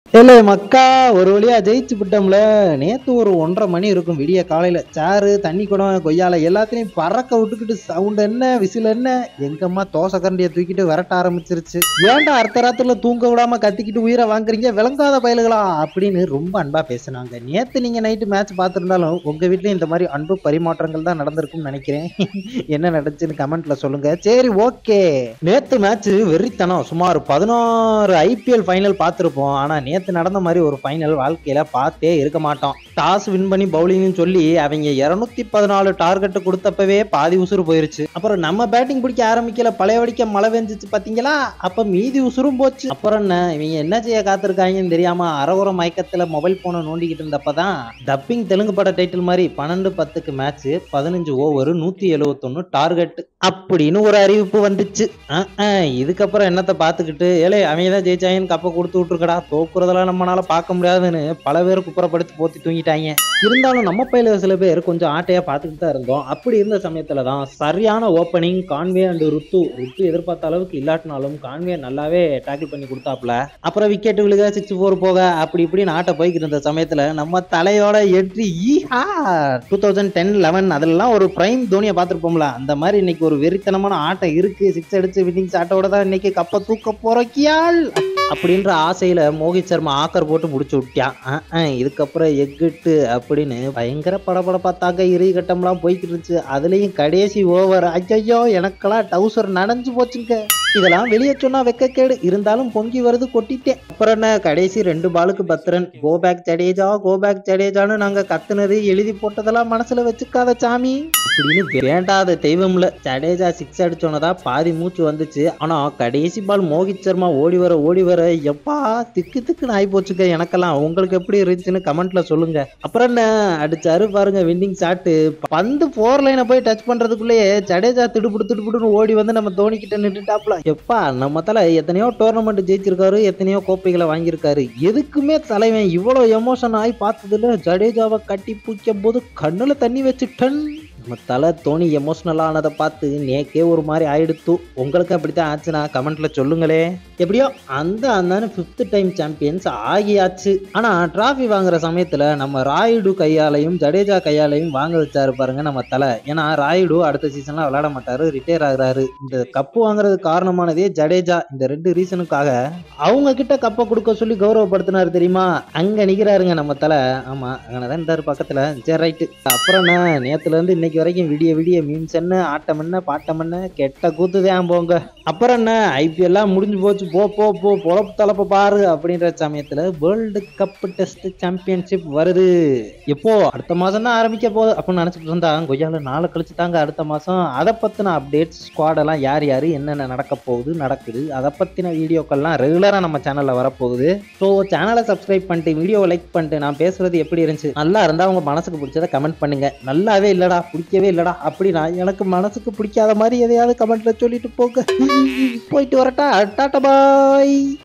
இல்லை மக்கா ஒரு வழியா ஜெயிச்சு விட்டோம்ல நேத்து ஒரு ஒன்றரை மணி இருக்கும் விடிய காலையில சாரு தண்ணி குடம் கொய்யால எல்லாத்தையும் பறக்க விட்டுக்கிட்டு சவுண்ட் என்ன விசில் என்ன எங்கம்மா தோசை கரண்டியை தூக்கிட்டு விரட்ட ஆரம்பிச்சிருச்சு ஏன்டா அர்த்த ராத்திரில தூங்க விடாம கத்திக்கிட்டு உயிரை வாங்குறீங்க விளங்காத பயலுகளா அப்படின்னு ரொம்ப அன்பா பேசுனாங்க நேத்து நீங்க நைட்டு மேட்ச் பார்த்திருந்தாலும் உங்க வீட்லயும் இந்த மாதிரி அன்பு பரிமாற்றங்கள் தான் நடந்திருக்கும்னு நினைக்கிறேன் என்ன நடந்துச்சுன்னு கமெண்ட்ல சொல்லுங்க சரி ஓகே நேத்து மேட்ச் வெறித்தனம் சுமார் பதினாறு ஐபிஎல் ஃபைனல் பார்த்திருப்போம் ஆனா நேத்து நடந்த மாதிரி ஒரு ஃபைனல் வாழ்க்கையில பார்த்தே இருக்க மாட்டோம் டாஸ் வின் பண்ணி பவுலிங்னு சொல்லி அவங்க இருநூத்தி பதினாலு டார்கெட் கொடுத்தப்பவே பாதி உசுறு போயிருச்சு அப்புறம் நம்ம பேட்டிங் பிடிக்க ஆரம்பிக்கல பழையபடிக்க மழை வெஞ்சிச்சு பாத்தீங்களா அப்ப மீதி உசுரும் போச்சு அப்புறம் என்ன இவங்க என்ன செய்ய காத்திருக்காங்கன்னு தெரியாம அறகுற மயக்கத்துல மொபைல் போனை நோண்டிக்கிட்டு இருந்தப்பதான் டப்பிங் தெலுங்கு பட டைட்டில் மாதிரி பன்னெண்டு பத்துக்கு மேட்ச் பதினஞ்சு ஓவர் நூத்தி எழுவத்தொன்னு டார்கெட் அப்படின்னு ஒரு அறிவிப்பு வந்துச்சு அஹ், அஹ், இதுக்கப்புறம் என்னத்தை பார்த்துக்கிட்டு ஏலே அவங்க தான் ஜெயிச்சாங்கன்னு கப்பை கொடுத்து விட்டுருக்கடா தோக்குறதெல்லாம் நம்மளால பார்க்க முடியாதுன்னு பல பேர் குப்புறப்படுத்தி போத்தி தூங்கிட்டாங்க இருந்தாலும் நம்ம பையில சில பேர் கொஞ்சம் ஆட்டையா பார்த்துக்கிட்டு தான் இருந்தோம் அப்படி இருந்த சமயத்துல தான் சரியான ஓப்பனிங் கான்வே அண்ட் ருத்து ருத்து எதிர்பார்த்த அளவுக்கு இல்லாட்டினாலும் கான்வே நல்லாவே டேக்கிள் பண்ணி கொடுத்தாப்புல அப்புறம் விக்கெட் விழுக சிக்ஸ் ஃபோர் போக அப்படி இப்படின்னு ஆட்ட போய்கிட்டு இருந்த சமயத்துல நம்ம தலையோட எட்ரி ஈஹா டூ தௌசண்ட் டென் லெவன் அதெல்லாம் ஒரு பிரைம் தோனியை பார்த்துருப்போம்ல அந்த மாதிரி இன்னைக்கு ஒரு வெறித்தனமான ஆட்டம் இருக்கு சிக்ஸ் அடிச்சு வின்னிங்ஸ் ஆட்டோட தான் இன்னைக்கு கப்பை தூக்க போறக்கியால் அப்படின்ற ஆசையில மோகித் சர்மா ஆக்கர் போட்டு முடிச்சு விட்டான் அஹ், அஹ், இதுக்கப்புறம் எக்கிட்டு அப்படின்னு பயங்கர படபடப்பாத்தாக்க இறுதி கட்டம்லாம் போய்கிட்டு இருந்துச்சு அதுலயும் கடைசி ஓவர் ஐயோ எனக்கெல்லாம் டவுசர் நனைஞ்சு போச்சுங்க இதெல்லாம் வெளியே சொன்னா வெக்கக்கேடு இருந்தாலும் பொங்கி வருது கொட்டிட்டேன் அப்புறம் என்ன கடைசி ரெண்டு பாலுக்கு Pathirana go back Jadeja go back ஜடேஜான்னு நாங்க கத்துனது எழுதி போட்டதெல்லாம் மனசுல வச்சுக்காத சாமி அப்படின்னு வேண்டாத தெய்வம்ல ஜடேஜா சிக்ஸ் அடிச்சோன்னதா பாதி மூச்சு வந்துச்சு ஆனா கடைசி பால் மோகித் சர்மா ஓடி வர ஓடி வர எப்பா திக்கு திக்குன்னு ஆகி போச்சுங்க எனக்கெல்லாம் உங்களுக்கு எப்படி இருந்துச்சுன்னு கமெண்ட்ல சொல்லுங்க அப்புறம் என்ன அடிச்சாரு பாருங்க வின்னிங் ஷாட்டு பந்து போர் லைனை போய் டச் பண்றதுக்குள்ளேயே ஜடேஜா திடுப்புடு திடுப்புடுன்னு ஓடி வந்து நம்ம தோனி கிட்ட நின்றுட்டாப்ல எப்பா நம்ம தலை எத்தனையோ டோர்னமெண்ட் ஜெயிச்சிருக்காரு எத்தனையோ கோப்பைகளை வாங்கியிருக்காரு எதுக்குமே தலைவன் இவ்வளவு எமோஷன் ஆகி பார்த்ததுல ஜடேஜாவை கட்டி பூக்கும் போது கண்ணுல தண்ணி வச்சுட்டன் நம்ம தலை தோனி எமோஷனல் ஆனதை பார்த்து நேக்கே ஒரு மாதிரி ஆயிடுத்து உங்களுக்கு அப்படித்தான் ஆச்சுன்னா கமெண்ட்ல சொல்லுங்களே எப்படியோ அந்த அந்த ஃபிஃப்த் டைம் சாம்பியன்ஸ் ஆகியாச்சு ஆனா டிராஃபி வாங்குற சமயத்துல நம்ம ராயுடு கையாலையும் ஜடேஜா கையாலையும் வாங்க வச்சாரு பாருங்க நம்ம தலை ஏன்னா ராயுடு அடுத்த சீசன்லாம் விளையாட மாட்டாரு ரிட்டையர் ஆகுறாரு இந்த கப்பு வாங்குறது காரணமானதே ஜடேஜா இந்த ரெண்டு ரீசனுக்காக அவங்க கிட்ட கப்பை கொடுக்க சொல்லி கௌரவப்படுத்தினாரு தெரியுமா அங்க நிக்கிறாருங்க நம்ம தலை ஆமா அங்கதான் இருந்தாரு பக்கத்துல சரி ரைட்டு அப்புறம் என்ன நேத்துல இருந்து இன்னைக்கு வரைக்கும் விடிய விடிய மீன்ஸ் என்ன ஆட்டம் என்ன பாட்டம் என்ன கெட்ட கூத்துதான் போங்க அப்புறம் என்ன ஐபிஎல்லாம் முடிஞ்சு போச்சு போ போ போ பொழப்பு தலப்ப பாரு அப்படின்ற சமயத்துல வேர்ல்டு கப் டெஸ்ட் சாம்பியன்ஷிப் வருது எப்போ அடுத்த மாசம் தான் ஆரம்பிக்க போகுது அப்படின்னு நினைச்சிட்டு இருந்தா கொய்யால நாளை கழிச்சு தாங்க அடுத்த மாசம் அதை பத்தின அப்டேட்ஸ் ஸ்குவாட் எல்லாம் யார் யாரு என்னென்ன நடக்க போகுது நடக்குது அதை பத்தின வீடியோக்கள்லாம் ரெகுலரா நம்ம சேனல்ல வரப்போகுது ஸோ சேனலை சப்ஸ்கிரைப் பண்ணிட்டு வீடியோவை லைக் பண்ணிட்டு நான் பேசுறது எப்படி இருந்துச்சு நல்லா இருந்தா உங்க மனசுக்கு பிடிச்சதை கமெண்ட் பண்ணுங்க நல்லாவே இல்லடா பிடிக்கவே இல்லடா அப்படின்னா எனக்கு மனசுக்கு பிடிக்காத மாதிரி எதையாவது கமெண்ட்ல சொல்லிட்டு போங்க போயிட்டு வரட்டா டாட்டா பாய்